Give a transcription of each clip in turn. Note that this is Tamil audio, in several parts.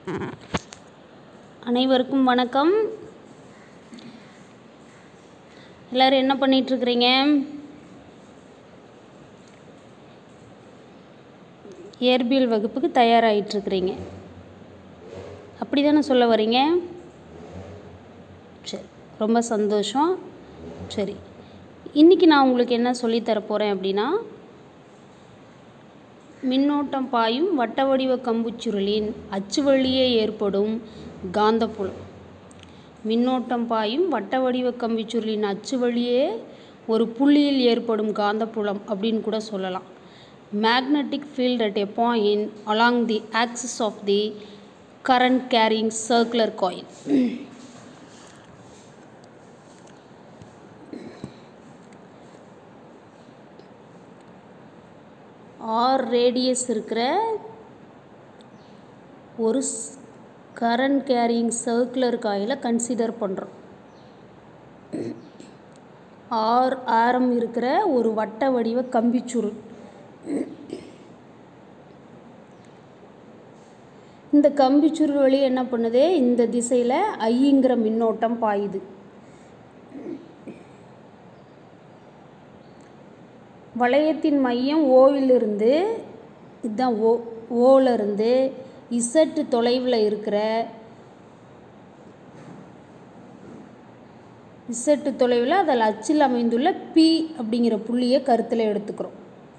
அனைவருக்கும் வணக்கம் எல்லோரும் என்ன பண்ணிகிட்ருக்குறீங்க இயற்பியல் வகுப்புக்கு தயாராகிட்டுருக்குறீங்க அப்படி தானே சொல்ல வரீங்க சரி ரொம்ப சந்தோஷம் சரி இன்றைக்கி நான் உங்களுக்கு என்ன சொல்லித்தர போகிறேன் அப்படின்னா மின்னோட்டம் பாயும் வட்ட வடிவ கம்புச்சுருளின் அச்சு வழியே ஏற்படும் காந்தப்புலம் மின்னோட்டம் பாயும் வட்ட வடிவ கம்பிச்சுருளின் அச்சு வழியே ஒரு புள்ளியில் ஏற்படும் காந்தப்புலம் அப்படின்னு கூட சொல்லலாம் magnetic field at a point along the axis of the current carrying circular coil R radius இருக்கிற ஒரு கரண்ட் கேரிங் சர்க்குலர் காயிலை கன்சிடர் பண்ணுறோம் ஆர் ஆரம் இருக்கிற ஒரு வட்ட வடிவ கம்பிச்சுருள் இந்த கம்பிச்சுருள் வழி என்ன பண்ணுது இந்த திசையில் ஐங்கிற மின்னோட்டம் பாயுது வளையத்தின் மையம் ஓவிலிருந்து இதுதான் ஓ ஓவிலிருந்து இசட்டு தொலைவில் இருக்கிற இசட்டு தொலைவில் அதில் அச்சில் அமைந்துள்ள பி அப்படிங்கிற புள்ளியை கருத்தில் எடுத்துக்கிறோம்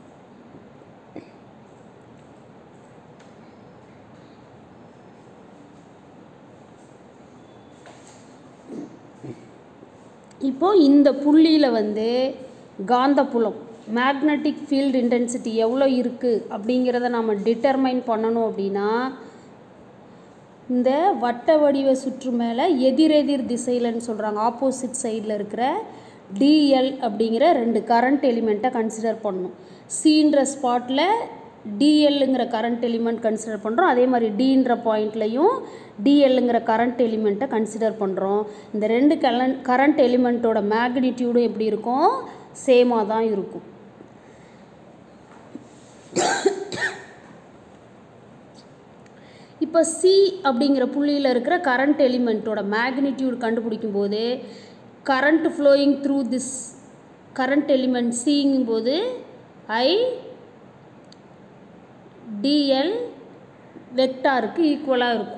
இப்போது இந்த புள்ளியில் வந்து காந்தப்புலம் மேக்னட்டிக் ஃபீல்டு இன்டென்சிட்டி எவ்வளோ இருக்குது அப்படிங்கிறத நம்ம டிட்டர்மைன் பண்ணணும் அப்படின்னா இந்த வட்ட வடிவ சுற்று மேலே எதிரெதிர் திசையில்னு சொல்கிறாங்க ஆப்போசிட் சைடில் இருக்கிற டிஎல் அப்படிங்கிற ரெண்டு கரண்ட் எலிமெண்ட்டை கன்சிடர் பண்ணணும் சின்ற ஸ்பாட்டில் டிஎல்லுங்கிற கரண்ட் எலிமெண்ட் கன்சிடர் பண்ணுறோம் அதே மாதிரி டின்ற பாயிண்ட்லையும் டிஎல்லுங்கிற கரண்ட் எலிமெண்ட்டை கன்சிடர் பண்ணுறோம் இந்த ரெண்டு கலன் கரண்ட் எலிமெண்ட்டோட மேக்னிடியூடும் எப்படி இருக்கும் சேமாக தான் இருக்கும் இப்போ சி அப்படிங்கிற புள்ளியில் இருக்கிற கரண்ட் எலிமெண்ட்டோட மேக்னிடியூட் கண்டுபிடிக்கும் போது current flowing through this current element சிங்கும் போது ஐ டிஎல் வெக்டாருக்கு ஈக்குவலாக இருக்கும்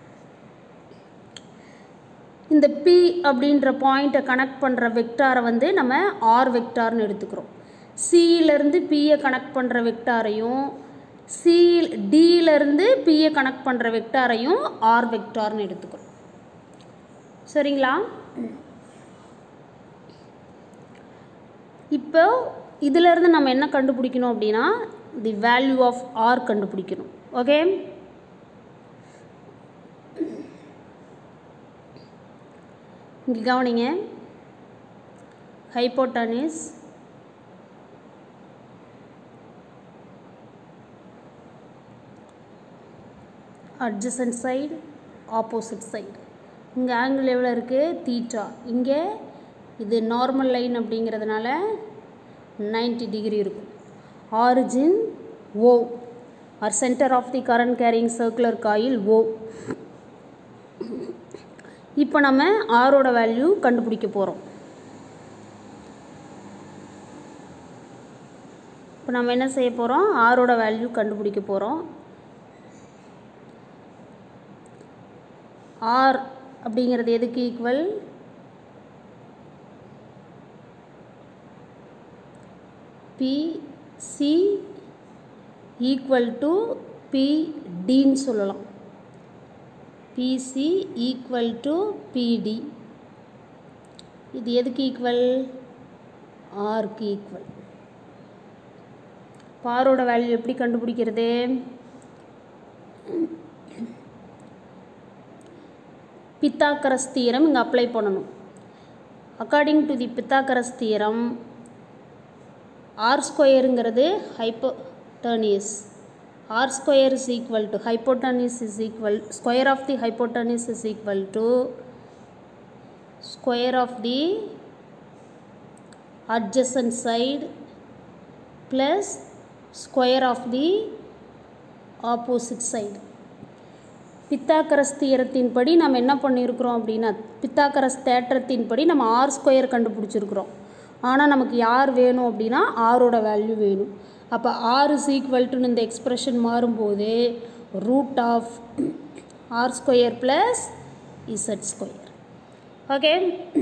இந்த பி அப்படின்ற பாயிண்ட்டை கனெக்ட் பண்ணுற வெக்டாரை வந்து நம்ம ஆர் வெக்டார்னு எடுத்துக்கிறோம் சியிலேருந்து பியை கனெக்ட் பண்ணுற வெக்டாரையும் சி டியிலேருந்து பியை கனெக்ட் பண்ணுற வெக்டாரையும் ஆர் வெக்டார்னு எடுத்துக்கிறோம் சரிங்களா இப்போ இதிலேருந்து நம்ம என்ன கண்டுபிடிக்கணும் அப்படின்னா தி வேல்யூ ஆஃப் ஆர் கண்டுபிடிக்கணும் ஓகே இங்கே கவனிங்க hypotenuse adjacent side opposite side இங்கே ஆங்கிள் எவ்வளோ இருக்குது தீட்டா இங்கே இது நார்மல் லைன் அப்படிங்கிறதுனால நைன்டி டிகிரி இருக்கும் origin O R centre of the current carrying circular coil O இப்போ நம்ம ஆரோட வேல்யூ கண்டுபிடிக்க போகிறோம் இப்போ நம்ம என்ன செய்ய போகிறோம் ஆரோட வேல்யூ கண்டுபிடிக்க போகிறோம் ஆர் அப்படிங்கிறது எதுக்கு ஈக்குவல் பிசி ஈக்குவல் டு பிடின்னு சொல்லலாம் பிசி ஈக்குவல் டு பிடி இது எதுக்கு ஈக்குவல் ஆருக்கு ஈக்குவல் பாரோட வேல்யூ எப்படி கண்டுபிடிக்கிறது பித்தாக்கரஸ் தீரம் இங்கே அப்ளை பண்ணணும் according to the Pythagoras theorem R ஸ்கொயருங்கிறது hypotenuse R square is equal to hypotenuse is equal square of the hypotenuse is equal to square of the adjacent side plus square of the opposite side Pythagoras தியரத்தின்படி நம்ம என்ன பண்ணியிருக்கிறோம் அப்படின்னா பித்தாக்கரஸ் தேற்றத்தின்படி நம்ம ஆர் ஸ்கொயர் கண்டுபிடிச்சிருக்கிறோம் ஆனால் நமக்கு யார் வேணும் அப்படின்னா ஆரோட வேல்யூ வேணும் அப்போ ஆர் இஸ் ஈக்குவல் டு இந்த எக்ஸ்பிரஷன் மாறும்போது root of R square plus Z square okay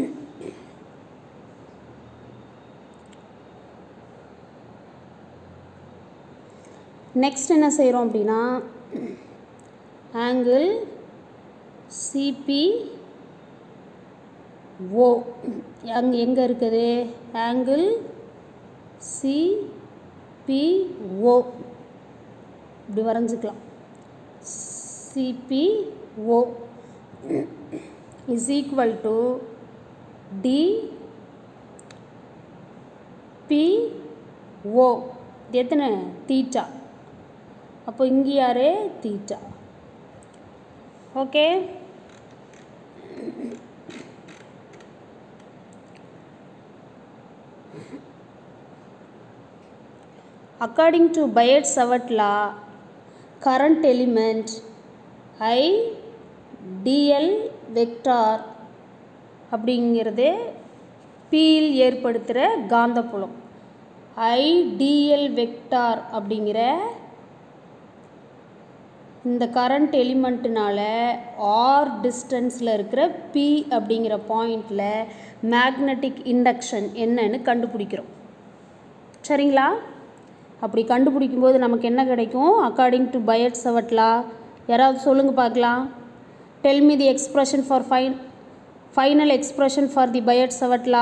next என்ன செய்கிறோம் அப்படின்னா ஆங்கிள் சிபி ஓ அங்கே எங்கே இருக்குது ஆங்கிள் சிபிஓ இப்படி வரைஞ்சிக்கலாம் CBO is equal to D PO இது எத்தனை தீட்டா அப்போ இங்கே யார் theta okay according to Bayes Savart law current element I dl vector அப்படிங்கிறது பியில் ஏற்படுத்துகிற காந்தப்புலம் ஐடிஎல் வெக்டார் அப்படிங்கிற இந்த கரண்ட் எலிமெண்ட்டுனால ஆர் டிஸ்டன்ஸில் இருக்கிற பி அப்படிங்கிற பாயிண்டில் மேக்னெட்டிக் இண்டக்ஷன் என்னன்னு கண்டுபிடிக்கிறோம் சரிங்களா அப்படி கண்டுபிடிக்கும்போது நமக்கு என்ன கிடைக்கும் அக்கார்டிங் டு பயட் சவட்லா யாராவது சொல்லுங்கள் பார்க்கலாம் tell me the expression for fine final expression for the Biot Savart law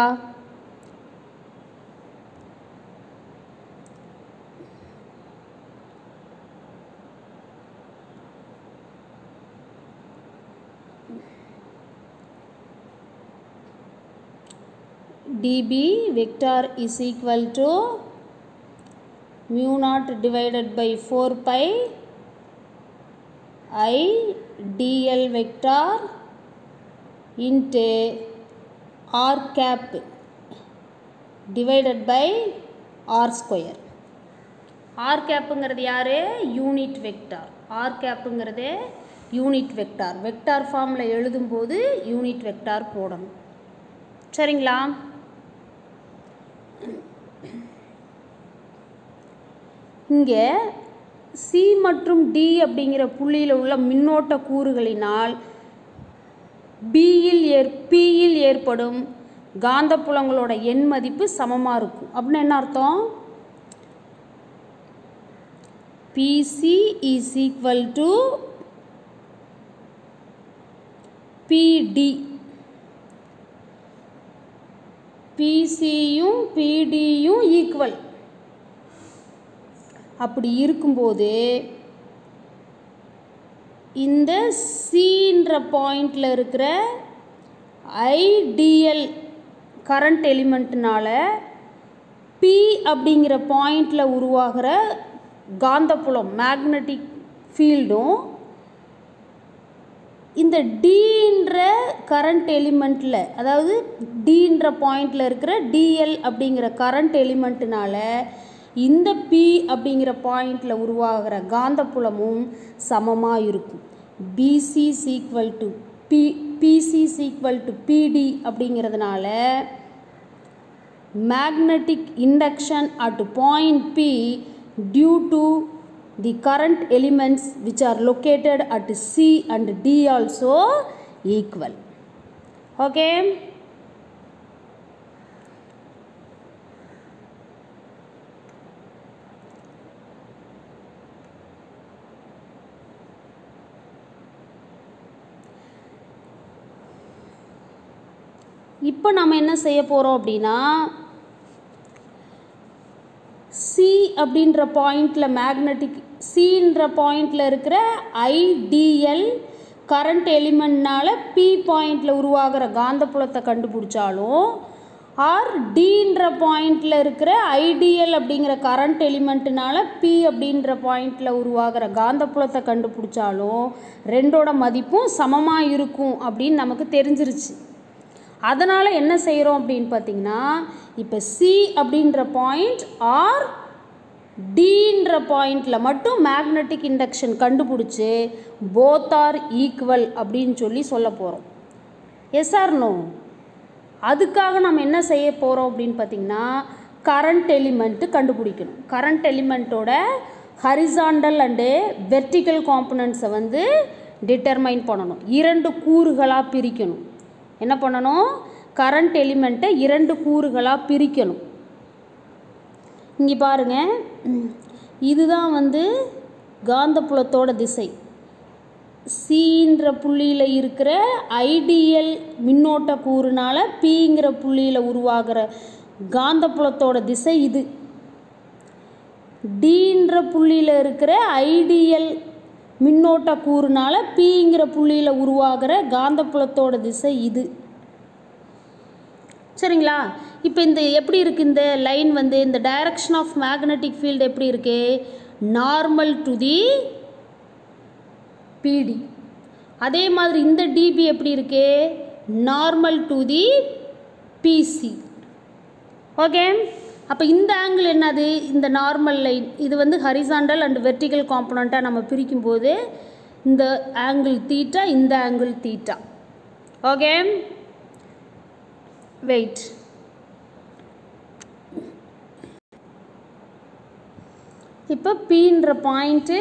db vector is equal to mu naught divided by 4 pi i dl vector into r cap divided by r square r கேப்புங்கிறது யார் யூனிட் வெக்டார் ஆர் கேப்புங்கிறது யூனிட் வெக்டார் வெக்டார் ஃபார்மில் எழுதும்போது யூனிட் வெக்டார் போடணும் சரிங்களா இங்கே சி மற்றும் டி அப்படிங்கிற புள்ளியில் உள்ள மின்னோட்ட கூறுகளினால் பியில் ஏற் பியில் ஏற்படும் காந்தப்புலங்களோட எண் மதிப்பு சமமாக இருக்கும் அப்படின்னு என்ன அர்த்தம் பிசி இஸ் ஈக்குவல் டு பிடி பிசியும் பிடியும் ஈக்குவல் அப்படி இருக்கும்போது இந்த சின்ற பாயிண்டில் இருக்கிற ஐடிஎல் கரண்ட் எலிமெண்ட்னால பி அப்படிங்கிற பாயிண்டில் உருவாகிற காந்தப்புலம் மேக்னட்டிக் ஃபீல்டும் இந்த டீன்ற கரண்ட் எலிமெண்ட்டில் அதாவது டீன்ற பாயிண்டில் இருக்கிற டிஎல் அப்படிங்கிற கரண்ட் எலிமெண்ட்டுனால இந்த பி அப்படிங்கிற பாயிண்டில் உருவாகிற காந்தப்புலமும் சமமாக இருக்கும் BC is equal to P BC is equal to BD அப்படிங்கிறதுனால magnetic induction at point P due to the current elements which are located at C and D also equal. Okay. இப்போ நம்ம என்ன செய்ய போகிறோம் அப்படின்னா சி அப்படின்ற பாயிண்டில் மேக்னட்டிக் சின்ற பாயிண்டில் இருக்கிற ஐடிஎல் கரண்ட் எலிமெண்ட்னால பி பாயிண்டில் உருவாகிற காந்தப்புலத்தை கண்டுபிடிச்சாலும் ஆர் டின்ற பாயிண்டில் இருக்கிற ஐடிஎல் அப்படிங்கிற கரண்ட் எலிமெண்ட்டுனால பி அப்படின்ற பாயிண்டில் உருவாகிற காந்தப்புலத்தை கண்டுபிடிச்சாலும் ரெண்டோட மதிப்பும் சமமாக இருக்கும் அப்படின்னு நமக்கு தெரிஞ்சிருச்சு அதனால் என்ன செய்கிறோம் அப்படின்னு பார்த்தீங்கன்னா இப்போ சி அப்படின்ற பாயிண்ட் ஆர் டீன்ற பாயிண்டில் மட்டும் மேக்னெட்டிக் இண்டக்ஷன் கண்டுபிடிச்சி போத் ஆர் ஈக்குவல் அப்படின்னு சொல்லி சொல்ல போகிறோம் எஸ் ஆர் நோ அதுக்காக நம்ம என்ன செய்ய போகிறோம் அப்படின்னு பார்த்திங்கன்னா கரண்ட் எலிமெண்ட்டு கண்டுபிடிக்கணும் கரண்ட் எலிமெண்ட்டோட ஹரிசாண்டல் அண்டு வெர்டிக்கல் காம்பனன்ட்ஸை வந்து டிட்டர்மைன் பண்ணணும் இரண்டு கூறுகளாக பிரிக்கணும் என்ன பண்ணணும் கரண்ட் எலிமெண்ட்டை இரண்டு கூறுகளாக பிரிக்கணும் இங்கே பாருங்கள் இதுதான் வந்து காந்தப்புலத்தோட திசை சின்ற புள்ளியில் இருக்கிற ஐடியல் மின்னோட்ட கூறுனால பிங்கிற புள்ளியில் உருவாகிற காந்தப்புலத்தோட திசை இது டீன்ற புள்ளியில் இருக்கிற ஐடியல் மின்னோட்ட கூறுனால பிங்கிற புள்ளியில் உருவாகிற காந்தப்புலத்தோட திசை இது சரிங்களா இப்போ இந்த எப்படி இருக்குது இந்த லைன் வந்து இந்த டைரக்ஷன் ஆஃப் மேக்னெட்டிக் ஃபீல்டு எப்படி இருக்கு நார்மல் டு தி பிடி அதே மாதிரி இந்த டிபி எப்படி இருக்கு normal to the BC okay அப்போ இந்த ஆங்கிள் என்னது இந்த நார்மல் லைன் இது வந்து ஹரிசாண்டல் அண்ட் வெர்டிக்கல் காம்பனண்ட்டாக நம்ம பிரிக்கும்போது இந்த ஆங்கிள் தீட்டா இந்த ஆங்கிள் தீட்டா ஓகே வெயிட் இப்போ பின்ற point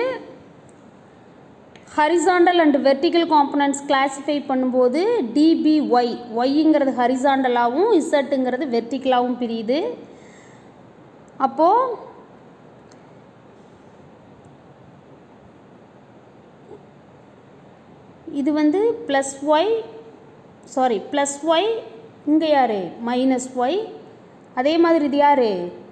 horizontal and vertical components classify பண்ணும்போது டிபிஒய் ஒய்ங்கிறது ஹரிசாண்டலாகவும் இசட்டுங்கிறது வெர்டிக்கலாகவும் பிரியுது அப்போது இது வந்து plus Y sorry plus Y இங்கே யார் மைனஸ் ஒய் அதே மாதிரி இது யார்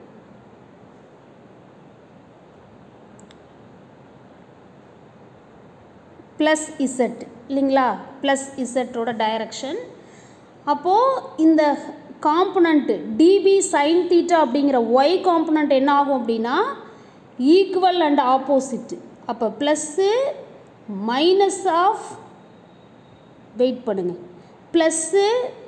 ப்ளஸ் இசட் இல்லைங்களா ப்ளஸ் இசட்டோட டைரக்ஷன் அப்போது இந்த காம்பனண்ட்டு டிபி சைன் தீட்டா அப்படிங்கிற ஒய் காம்பனண்ட் என்ன ஆகும் அப்படின்னா ஈக்குவல் அண்ட் ஆப்போசிட் அப்போ ப்ளஸ்ஸு மைனஸ் ஆஃப் வெயிட் பண்ணுங்கள் ப்ளஸ்ஸு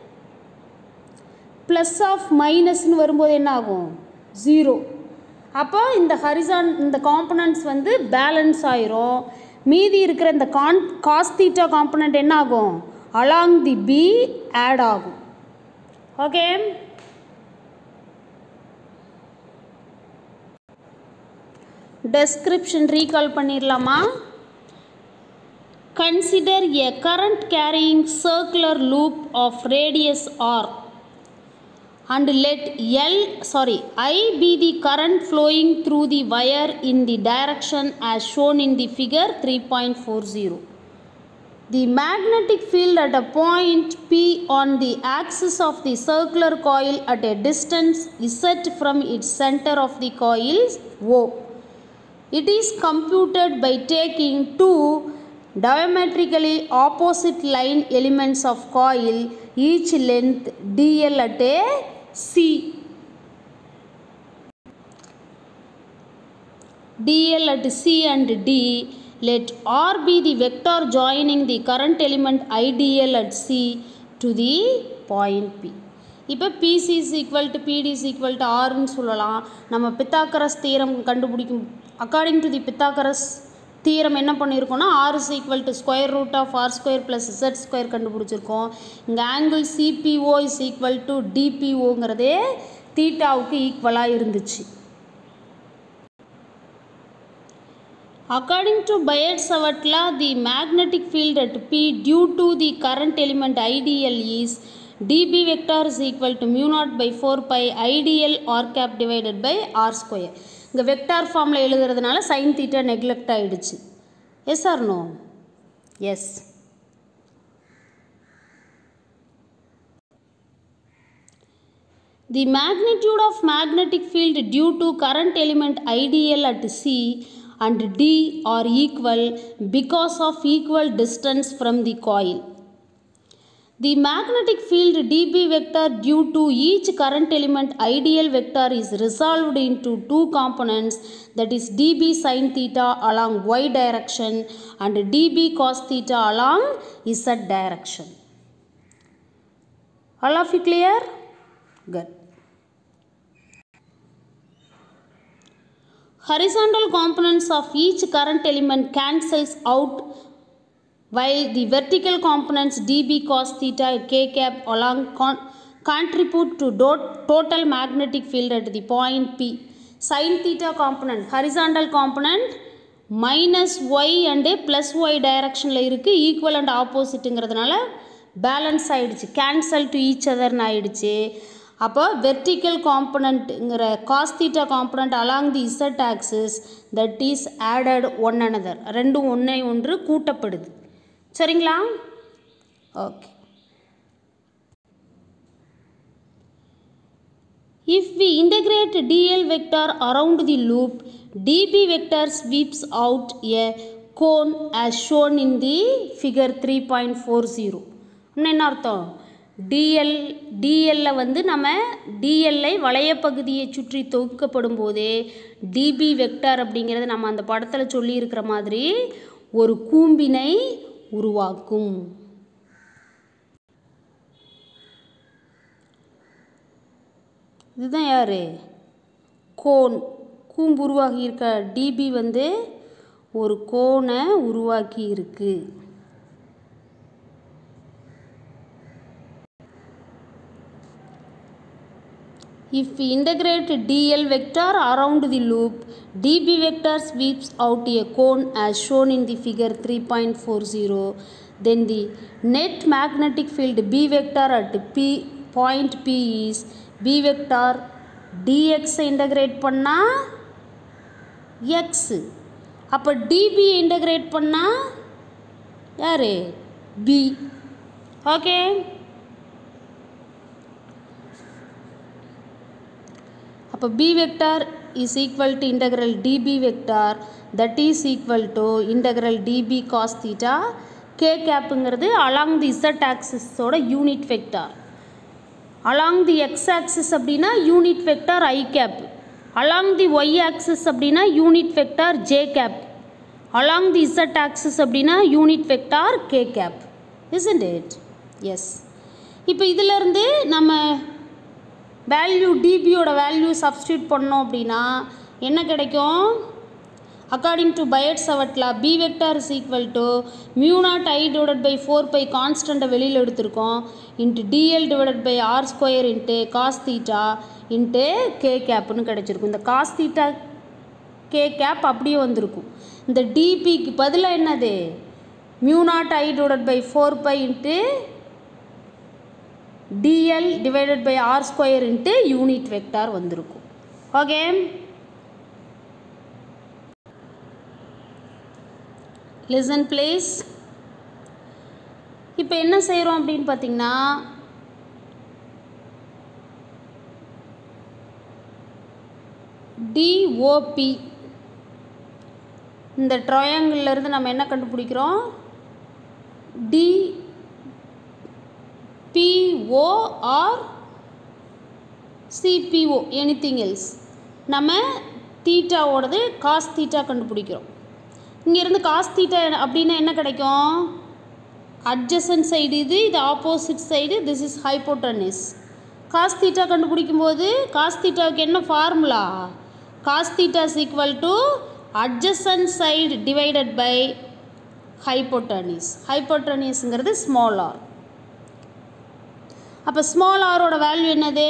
ப்ளஸ் ஆஃப் மைனஸ்னு வரும்போது என்ன ஆகும் ஜீரோ அப்போ இந்த ஹரிசான் இந்த காம்பனண்ட்ஸ் வந்து பேலன்ஸ் ஆயிரும் மீதி இருக்கிற இந்த கான் காஸ்தீட்டா காம்பனண்ட் என்ன ஆகும் அலாங் தி பி ஆட் ஆகும் ஓகே டெஸ்கிரிப்ஷன் ரீகால் பண்ணிடலாமா consider a current carrying circular loop of radius R and let L sorry I be the current flowing through the wire in the direction as shown in the figure 3.40. The magnetic field at a point P on the axis of the circular coil at a distance Z from its center of the coil O. It is computed by taking two diametrically opposite line elements of coil each length dl at a c dl at c and d let r be the vector joining the current element idl at c to the point p இப்போ BC is equal to BD is equal to ஆர்னு சொல்லலாம் நம்ம பித்தாக்கரஸ் தீரம் கண்டுபிடிக்கும் according to the Pythagoras theorem என்ன பண்ணியிருக்கோம்னா r is equal to square root of R square plus Z square கண்டுபிடிச்சிருக்கோம் இங்கே angle CPO is equal to டிபிஓங்கிறதே தீட்டாவுக்கு ஈக்குவலாக இருந்துச்சு According to Bayes-Savart law, the magnetic field at P due to the current element IDL is dB vector is equal to mu naught by 4 pi IDL r cap divided by r square. இங்கே வெக்டார் ஃபார்மில் எழுதுறதுனால சைன் தீட்டா நெக்லெக்ட் ஆகிடுச்சு yes or no yes The magnitude of magnetic field due to current element IDL at C and D are equal because of equal distance from the coil. The magnetic field dB vector due to each current element ideal vector is resolved into two components that is dB sin theta along y direction and dB cos theta along z direction. All of you clear? Good. horizontal components of each current element cancels out while the vertical components dB cos theta k cap along con- contribute to dot- total magnetic field at the point P. Sin theta component, horizontal component minus y and plus y டைரக்ஷனில் இருக்குது ஈக்குவல் அண்ட் ஆப்போசிட்டுங்கிறதுனால பேலன்ஸ் ஆகிடுச்சு கேன்சல் டு ஈச் அதர்னு ஆயிடுச்சு அப்போ வெர்டிக்கல் காம்பனண்ட்டுங்கிற cos theta component along the z axis that is added one another ரெண்டும் ஒன்றை ஒன்று கூட்டப்படுது சரிங்களா okay If we integrate dl vector around the loop, db vector sweeps out a cone as shown in the figure 3.40. அப்படின்னா என்ன அர்த்தம் டிஎல் டிஎல்ல வந்து நம்ம டிஎல்ஐ வளையப்பகுதியை சுற்றி தொகுக்கப்படும் போதே டிபி வெக்டார் அப்படிங்கிறது நம்ம அந்த படத்தில் சொல்லியிருக்கிற மாதிரி ஒரு கூம்பினை உருவாக்கும் இதுதான் யார் கோன் கூம்பு உருவாகி இருக்க டிபி வந்து ஒரு கோனை உருவாக்கி இருக்கு If we integrate dl vector around the loop, db vector sweeps out a cone as shown in the figure 3.40. Then the net magnetic field b vector at p point p is b vector dx integrate பண்ணா x அப்போ db integrate பண்ணா யாரு b ஓகே அப்போ b vector is equal to integral db vector that is equal to integral db cos theta k கேப்புங்கிறது அலாங் தி இசட் ஆக்சிஸோட unit vector along the x axis அப்படின்னா unit vector i cap along the y axis அப்படின்னா unit vector j cap along the z axis அப்படின்னா unit vector k cap isn't it yes இப்போ இதிலேருந்து நம்ம வேல்யூ டிபியோட வேல்யூ சப்ஸ்டியூட் பண்ணோம் அப்படின்னா என்ன கிடைக்கும் according to Biot Savart law b vector is equal to mu naught i divided by four pi கான்ஸ்டண்ட்டை வெளியில் எடுத்திருக்கோம் into dl divided by r square into cos theta into k கேப்னு கிடச்சிருக்கும் இந்த காஸ் தீட்டா கே கேப் அப்படியே வந்திருக்கும் இந்த டிபிக்கு பதிலாக என்னது mu naught i divided by four pi into dl divided by r square into unit vector வந்திருக்கும் ஓகே லிசன் ப்ளீஸ் இப்போ என்ன செய்கிறோம் அப்படின்னு பார்த்தீங்கன்னா டிஓபி இந்த ட்ரையாங்கிள்லேருந்து நம்ம என்ன கண்டுபிடிக்கிறோம் DPO or CPO anything else நம்ம தீட்டாவோடது காஸ் தீட்டா கண்டுபிடிக்கிறோம் இங்கேருந்து காஸ் தீட்டா அப்படின்னா என்ன கிடைக்கும் அட்ஜசன்ட் சைடு இது இது opposite side this is hypotenuse cos theta கண்டுபிடிக்கும் போது காஸ் தீட்டாவுக்கு என்ன formula cos theta is equal to adjacent side divided by hypotenuse ஹைப்போட்டனிஸ்ங்கிறது ஸ்மால் ஆர் அப்போ ஸ்மால் ஆரோட வேல்யூ என்னது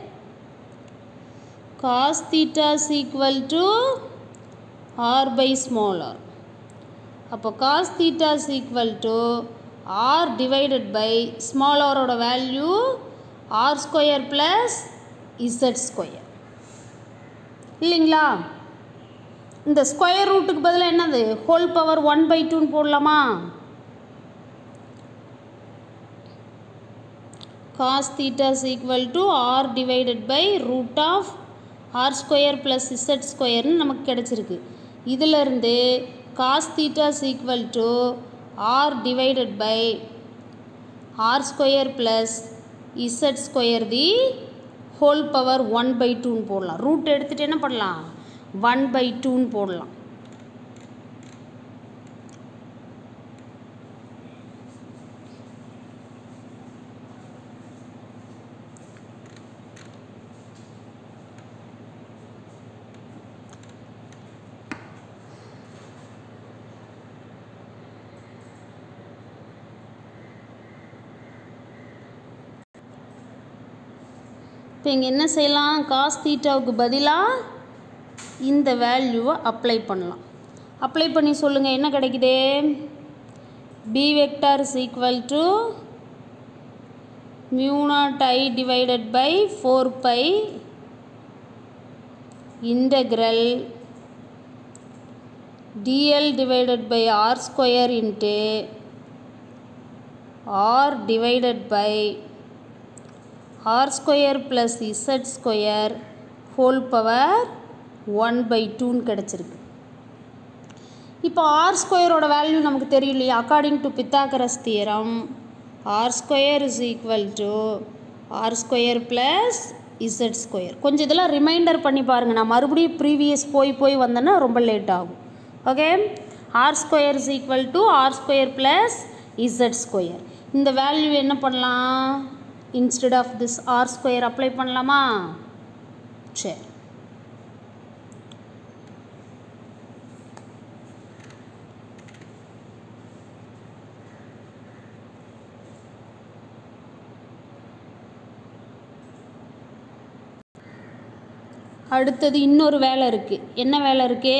cos theta is equal to r by small r அப்போ cos theta is equal to r divided by small ஆரோட value r square plus Z square இல்லைங்களா இந்த ஸ்கொயர் ரூட்டுக்கு பதிலாக என்னது ஹோல் பவர் ஒன் பை டூன்னு போடலாமா cos theta is equal to r divided by root of r square plus z square நமக்கு கிடச்சிருக்கு இதிலிருந்து cos theta is equal to r divided by r square plus z square the whole power 1 by 2 போடலாம் ரூட் எடுத்துகிட்டு என்ன பண்ணலாம் 1 by 2 போடலாம் இப்போ இங்கே என்ன செய்யலாம் காஸ் தீட்டாவுக்கு பதிலாக இந்த வேல்யூவை அப்ளை பண்ணலாம் அப்ளை பண்ணி சொல்லுங்கள் என்ன கிடைக்குது b vector is equal to mu naught i divided by four pi integral dl divided by r square into r divided by r square plus z square whole power 1 by 2ன்னு கிடச்சிருக்கு இப்போ ஆர் ஸ்கொயரோட வேல்யூ நமக்கு தெரியும் இல்லையா according to Pythagoras theorem r square is equal to r square plus Z square கொஞ்சம் இதெல்லாம் ரிமைண்டர் பண்ணி பாருங்கள் நான் மறுபடியும் ப்ரீவியஸ் போய் போய் வந்தேன்னா ரொம்ப லேட் ஆகும் okay r square is equal to r square plus Z square இந்த வேல்யூ என்ன பண்ணலாம் instead of this r square apply பண்ணலாமா சரி அடுத்தது இன்னொரு வேலை இருக்குது என்ன வேலை இருக்கு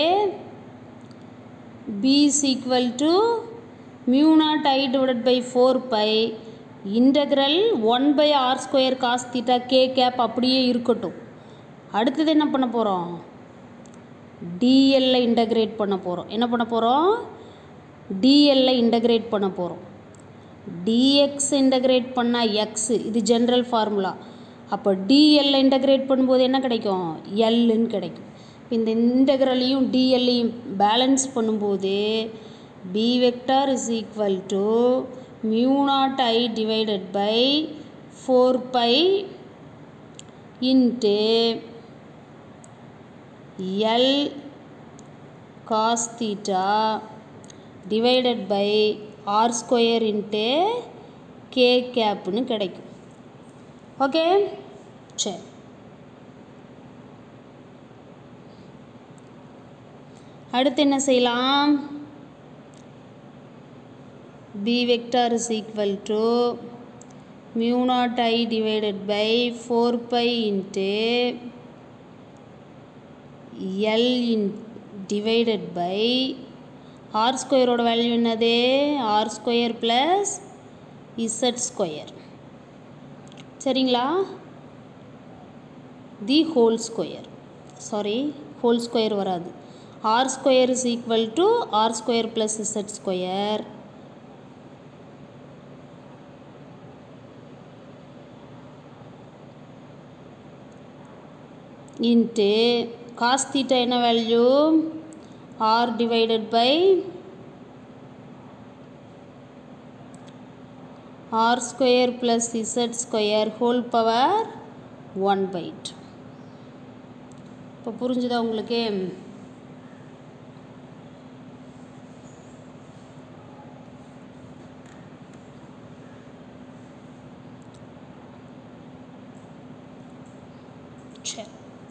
b is equal to mu naught i divided by four pi integral one by r square cos theta k cap அப்படியே இருக்கட்டும் அடுத்தது என்ன பண்ண போகிறோம் டிஎல்ல இன்டகிரேட் பண்ண போகிறோம் என்ன பண்ண போகிறோம் டிஎல்ல இன்டகிரேட் பண்ண போகிறோம் டிஎக்ஸ் இன்டகிரேட் பண்ணால் எக்ஸ் இது ஜென்ரல் ஃபார்முலா அப்போ டிஎல்ல இன்டகிரேட் பண்ணும்போது என்ன கிடைக்கும் எல்லுன்னு கிடைக்கும் இந்த இன்டகிரலையும் டிஎல்லையும் பேலன்ஸ் பண்ணும்போது b vector is equal to mu naught i divided by four pi into l cos theta divided by r square into k கேப்னு கிடைக்கும் ஓகே சரி அடுத்து என்ன செய்யலாம் b vector is equal to mu naught i divided by four pi into l in divided by R ஸ்கொயரோட வேல்யூ என்னது r square plus Z square சரிங்களா the whole square sorry whole square வராது r square is equal to r square plus Z square into cos theta என்ன value r divided by r square plus Z square whole power one by two இப்போ புரிஞ்சுதா உங்களுக்கு சரி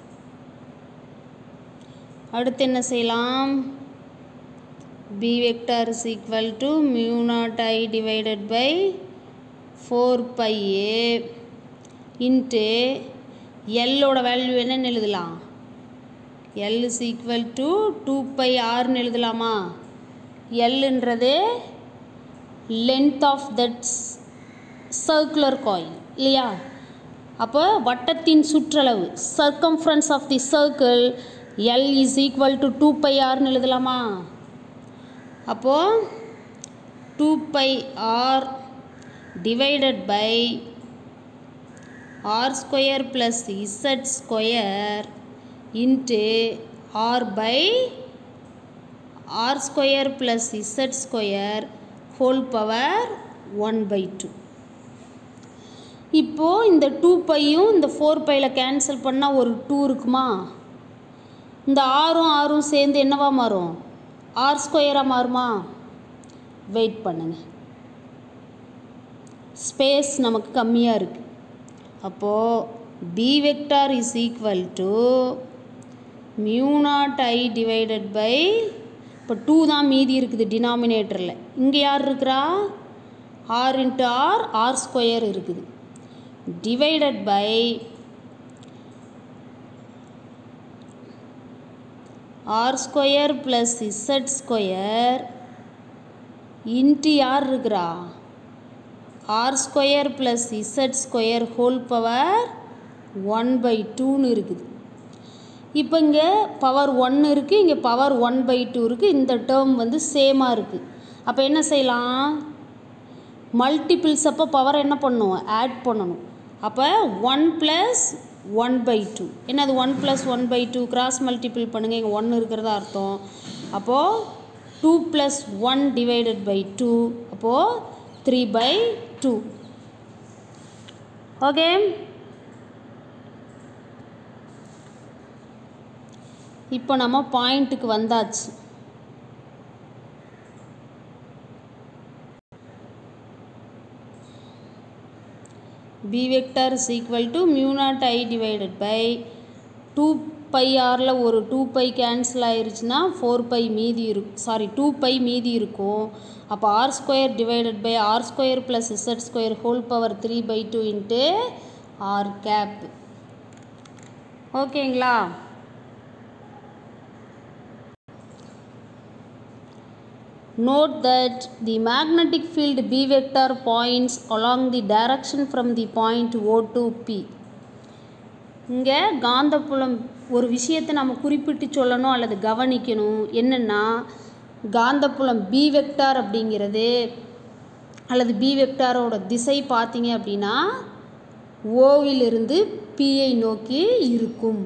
அடுத்து என்ன செய்யலாம் b vector is equal to mu naught i divided by four pi a into எல்லோட வேல்யூ என்னன்னு எழுதலாம் L is equal to two pi ஆர்னு எழுதலாமா எல்ன்றது length of that circular coil இல்லையா அப்போ வட்டத்தின் சுற்றளவு circumference of the circle l is equal to two pi ஆர்னு எழுதலாமா அப்போது two pi r divided by r square plus z square into r by r square plus z square whole power 1 by 2 இப்போது இந்த டூ பையும் இந்த ஃபோர் பையில் கேன்சல் பண்ணால் ஒரு டூ இருக்குமா இந்த ஆறும் ஆறும் சேர்ந்து என்னவா மாறும் ஆர் ஸ்கொயராக மாறுமா வெயிட் பண்ணுங்கள் ஸ்பேஸ் நமக்கு கம்மியாக இருக்குது அப்போது b vector is equal to mu naught i divided by இப்போ டூ தான் மீதி இருக்குது டினாமினேட்டரில் இங்கே யார் இருக்கிறா r into r r square இருக்குது divided by r square plus Z square into யார் இருக்கிறா r square plus Z square whole power one by டூன்னு இருக்குது இப்போ இங்கே பவர் ஒன்று இருக்குது இங்கே பவர் ஒன் பை டூ இருக்குது இந்த டேர்ம் வந்து சேமாக இருக்குது அப்போ என்ன செய்யலாம் மல்டிபிள்ஸ் அப்போ பவர் என்ன பண்ணணும் ஆட் பண்ணணும் அப்போ one plus one by two என்னது one plus one by two cross multiple பண்ணுங்கள் இங்கே ஒன்று இருக்கிறதா அர்த்தம் அப்போது two plus one divided by two அப்போது த்ரீ பை டூ ஓகே இப்போ நம்ம பாயிண்ட்டுக்கு வந்தாச்சு b vector is equal to mu naught i divided by 2 pi ஆரில் ஒரு டூ பை கேன்சல் ஆயிருச்சுன்னா ஃபோர் பை மீதி இருக்கும் சாரி டூ பை மீதி இருக்கும் அப்போ r square divided by r square plus Z square whole power three by two into r cap ஓகேங்களா Note that the magnetic field B vector points along the direction from the point O to P. இங்கே காந்தப்புலம் ஒரு விஷயத்தை நம்ம குறிப்பிட்டு சொல்லணும் அல்லது கவனிக்கணும் என்னென்னா காந்தப்புலம் பி வெக்டார் அப்படிங்கிறது அல்லது பி வெக்டாரோட திசை பார்த்தீங்க அப்படின்னா ஓவிலிருந்து பியை நோக்கி இருக்கும்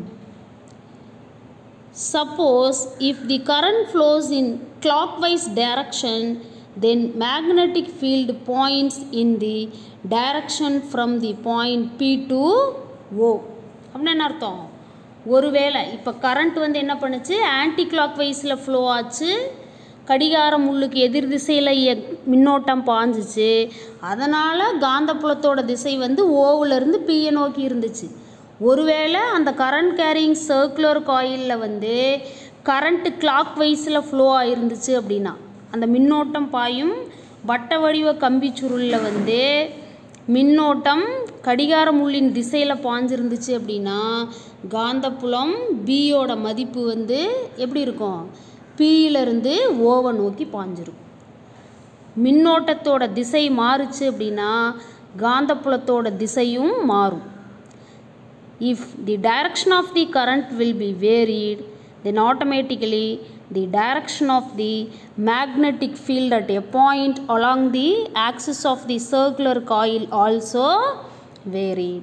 Suppose if the current flows in clockwise direction, then magnetic field points in the direction from the point P to O. அப்படின்னு என்ன அர்த்தம் ஒருவேளை இப்போ கரண்ட் வந்து என்ன பண்ணுச்சு ஆன்டி கிளாக் வைஸில் ஃப்ளோ ஆச்சு கடிகார முள்ளுக்கு எதிர் திசையில் மின்னோட்டம் பாஞ்சிச்சு அதனால் காந்தப்புலத்தோட திசை வந்து ஓவிலேருந்து பியை நோக்கி இருந்துச்சு ஒருவேளை அந்த கரண்ட் கேரிங் சர்க்குலர் காயிலில் வந்து கரண்ட்டு கிளாக் வைஸில் ஃப்ளோ ஆயிருந்துச்சு அப்படின்னா அந்த மின்னோட்டம் பாயும் வட்ட வடிவ கம்பி சுருளில் வந்து மின்னோட்டம் கடிகார முள்ளின் திசையில் பாஞ்சிருந்துச்சு அப்படின்னா காந்தப்புலம் பியோட மதிப்பு வந்து எப்படி இருக்கும் பியிலிருந்து ஓவை நோக்கி பாஞ்சிரும் மின்னோட்டத்தோட திசை மாறுச்சு அப்படின்னா காந்தப்புலத்தோட திசையும் மாறும் if the direction of the current will be varied then automatically the direction of the magnetic field at a point along the axis of the circular coil also varied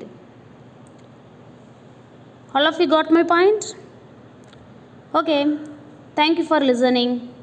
all of you got my point okay thank you for listening